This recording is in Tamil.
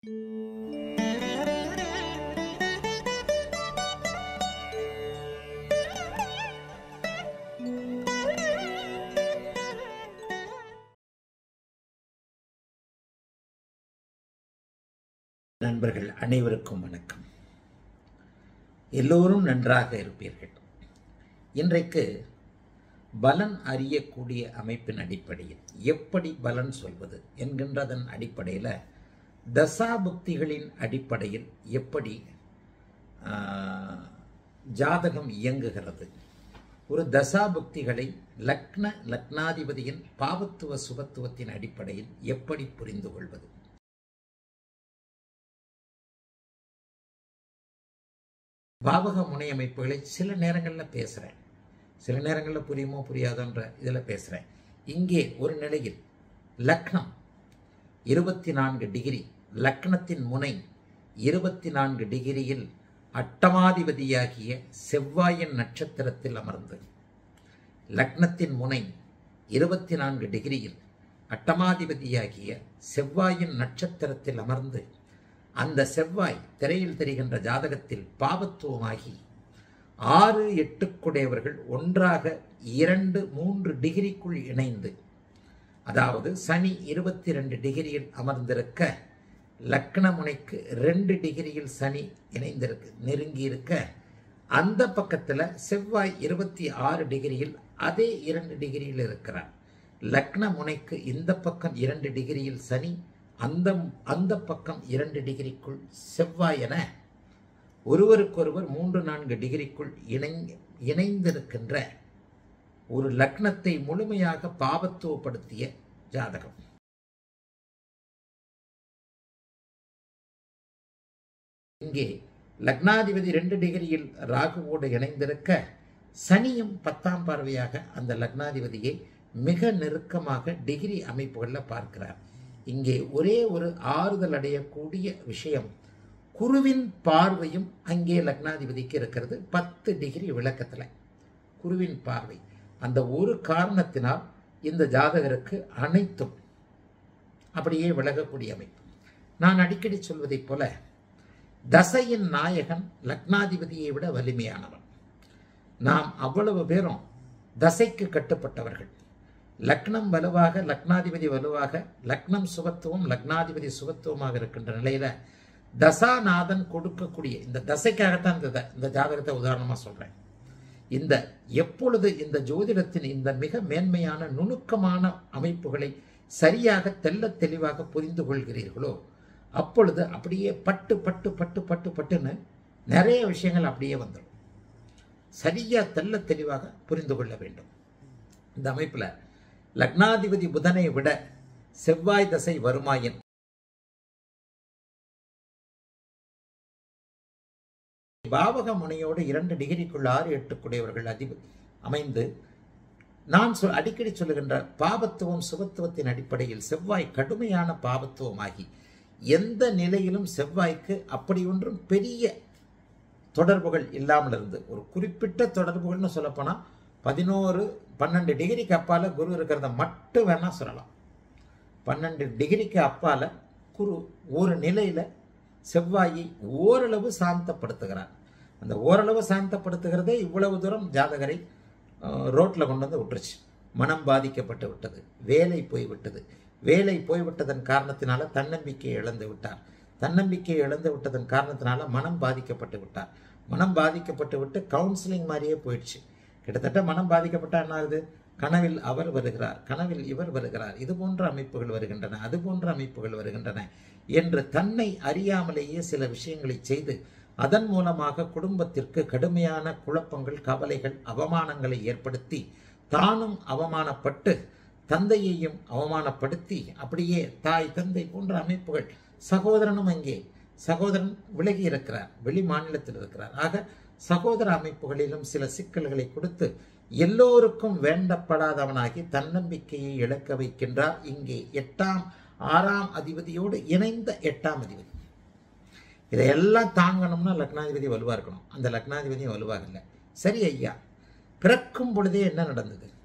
நண்பர்கள் அனைவருக்கும் வணக்கம் எல்லோரும் நன்றாக இருப்பீர்கள் இன்றைக்கு பலன் அறியக்கூடிய அமைப்பின் அடிப்படையில் எப்படி பலன் சொல்வது என்கின்றதன் அடிப்படையில் தசாபுக்திகளின் அடிப்படையில் எப்படி ஆஹ், ஜாதகம் இயங்குகிறது ஒரு தசாபுக்திகளை லக்ன லக்னாதிபதியின் பாவத்துவ சுபத்துவத்தின் அடிப்படையில் எப்படி புரிந்து கொள்வது பாவக முனை அமைப்புகளை சில நேரங்களில் பேசுகிறேன் சில நேரங்களில் புரியுமோ புரியாதோன்ற இதில் பேசுகிறேன் இங்கே ஒரு நிலையில் லக்னம் இருபத்தி நான்கு டிகிரி லக்னத்தின் முனை இருபத்தி நான்கு டிகிரியில் அட்டமாதிபதியாகிய செவ்வாயின் நட்சத்திரத்தில் அமர்ந்து லக்னத்தின் முனை இருபத்தி நான்கு டிகிரியில் அட்டமாதிபதியாகிய செவ்வாயின் நட்சத்திரத்தில் அமர்ந்து அந்த செவ்வாய் திரையில் தெரிகின்ற ஜாதகத்தில் பாவத்துவமாகி ஆறு எட்டுக்குடையவர்கள் ஒன்றாக இரண்டு மூன்று டிகிரிக்குள் இணைந்து அதாவது சனி இருபத்தி ரெண்டு டிகிரியில் அமர்ந்திருக்க லக்ன முனைக்கு ரெண்டு டிகிரியில் சனி இணைந்திருக்கு நெருங்கி இருக்க அந்த பக்கத்தில் செவ்வாய் இருபத்தி ஆறு டிகிரியில் அதே இரண்டு டிகிரியில் இருக்கிறார் லக்ன முனைக்கு இந்த பக்கம் இரண்டு டிகிரியில் சனி அந்த அந்த பக்கம் இரண்டு டிகிரிக்குள் செவ்வாய் என ஒருவருக்கொருவர் மூன்று நான்கு டிகிரிக்குள் இணை இணைந்திருக்கின்ற ஒரு லக்னத்தை முழுமையாக பாவத்துவப்படுத்திய ஜாதகம் இங்கே லக்னாதிபதி ரெண்டு டிகிரியில் ராகுவோடு இணைந்திருக்க சனியும் பத்தாம் பார்வையாக அந்த லக்னாதிபதியை மிக நெருக்கமாக டிகிரி அமைப்புகளில் பார்க்கிறார் இங்கே ஒரே ஒரு ஆறுதல் அடையக்கூடிய விஷயம் குருவின் பார்வையும் அங்கே லக்னாதிபதிக்கு இருக்கிறது பத்து டிகிரி விளக்கத்தில் குருவின் பார்வை அந்த ஒரு காரணத்தினால் இந்த ஜாதகருக்கு அனைத்தும் அப்படியே விலகக்கூடிய அமைப்பு நான் அடிக்கடி சொல்வதைப் போல தசையின் நாயகன் லக்னாதிபதியை விட வலிமையானவன் நாம் அவ்வளவு பேரும் தசைக்கு கட்டுப்பட்டவர்கள் லக்னம் வலுவாக லக்னாதிபதி வலுவாக லக்னம் சுபத்துவம் லக்னாதிபதி சுபத்துவமாக இருக்கின்ற நிலையில தசாநாதன் கொடுக்கக்கூடிய இந்த தசைக்காகத்தான் இந்த த- இந்த ஜாதகத்தை உதாரணமா சொல்றேன் இந்த எப்பொழுது இந்த ஜோதிடத்தின் இந்த மிக மேன்மையான நுணுக்கமான அமைப்புகளை சரியாக தெள்ளத் தெளிவாக புரிந்து கொள்கிறீர்களோ அப்பொழுது அப்படியே பட்டு பட்டு பட்டு பட்டு பட்டுன்னு நிறைய விஷயங்கள் அப்படியே வந்துடும் சரியா தெள்ளத் தெளிவாக புரிந்து கொள்ள வேண்டும் இந்த அமைப்புல லக்னாதிபதி புதனை விட செவ்வாய் தசை வருமாயின் பாவக முனையோடு இரண்டு டிகிரிக்குள் ஆறு எட்டுக்குடையவர்கள் அதிப அமைந்து நான் சொல் அடிக்கடி சொல்லுகின்ற பாவத்துவம் சுபத்துவத்தின் அடிப்படையில் செவ்வாய் கடுமையான பாவத்துவமாகி எந்த நிலையிலும் செவ்வாய்க்கு அப்படி ஒன்றும் பெரிய தொடர்புகள் இல்லாமல் இருந்து ஒரு குறிப்பிட்ட தொடர்புகள்னு சொல்லப்போனால் பதினோரு பன்னெண்டு டிகிரிக்கு அப்பால குரு இருக்கிறத மட்டும் வேணா சொல்லலாம் பன்னெண்டு டிகிரிக்கு அப்பால குரு ஒரு நிலையில செவ்வாயை ஓரளவு சாந்தப்படுத்துகிறார் அந்த ஓரளவு சாந்தப்படுத்துகிறதே இவ்வளவு தூரம் ஜாதகரை ரோட்டில் கொண்டு வந்து விட்டுருச்சு மனம் பாதிக்கப்பட்டு விட்டது வேலை போய்விட்டது வேலை போய்விட்டதன் காரணத்தினால தன்னம்பிக்கையை இழந்து விட்டார் தன்னம்பிக்கையை இழந்து விட்டதன் காரணத்தினால மனம் பாதிக்கப்பட்டு விட்டார் மனம் பாதிக்கப்பட்டு விட்டு கவுன்சிலிங் மாதிரியே போயிடுச்சு கிட்டத்தட்ட மனம் பாதிக்கப்பட்டா என்ன ஆகுது கனவில் அவர் வருகிறார் கனவில் இவர் வருகிறார் இது போன்ற அமைப்புகள் வருகின்றன அது போன்ற அமைப்புகள் வருகின்றன என்று தன்னை அறியாமலேயே சில விஷயங்களை செய்து அதன் மூலமாக குடும்பத்திற்கு கடுமையான குழப்பங்கள் கவலைகள் அவமானங்களை ஏற்படுத்தி தானும் அவமானப்பட்டு தந்தையையும் அவமானப்படுத்தி அப்படியே தாய் தந்தை போன்ற அமைப்புகள் சகோதரனும் அங்கே சகோதரன் விலகி இருக்கிறார் வெளி மாநிலத்தில் இருக்கிறார் ஆக சகோதர அமைப்புகளிலும் சில சிக்கல்களை கொடுத்து எல்லோருக்கும் வேண்டப்படாதவனாகி தன்னம்பிக்கையை இழக்க வைக்கின்றார் இங்கே எட்டாம் ஆறாம் அதிபதியோடு இணைந்த எட்டாம் அதிபதி இதையெல்லாம் தாங்கணும்னா லக்னாதிபதி வலுவா இருக்கணும் அந்த லக்னாதிபதியும் வலுவாக இல்லை சரி ஐயா பிறக்கும் பொழுதே என்ன நடந்தது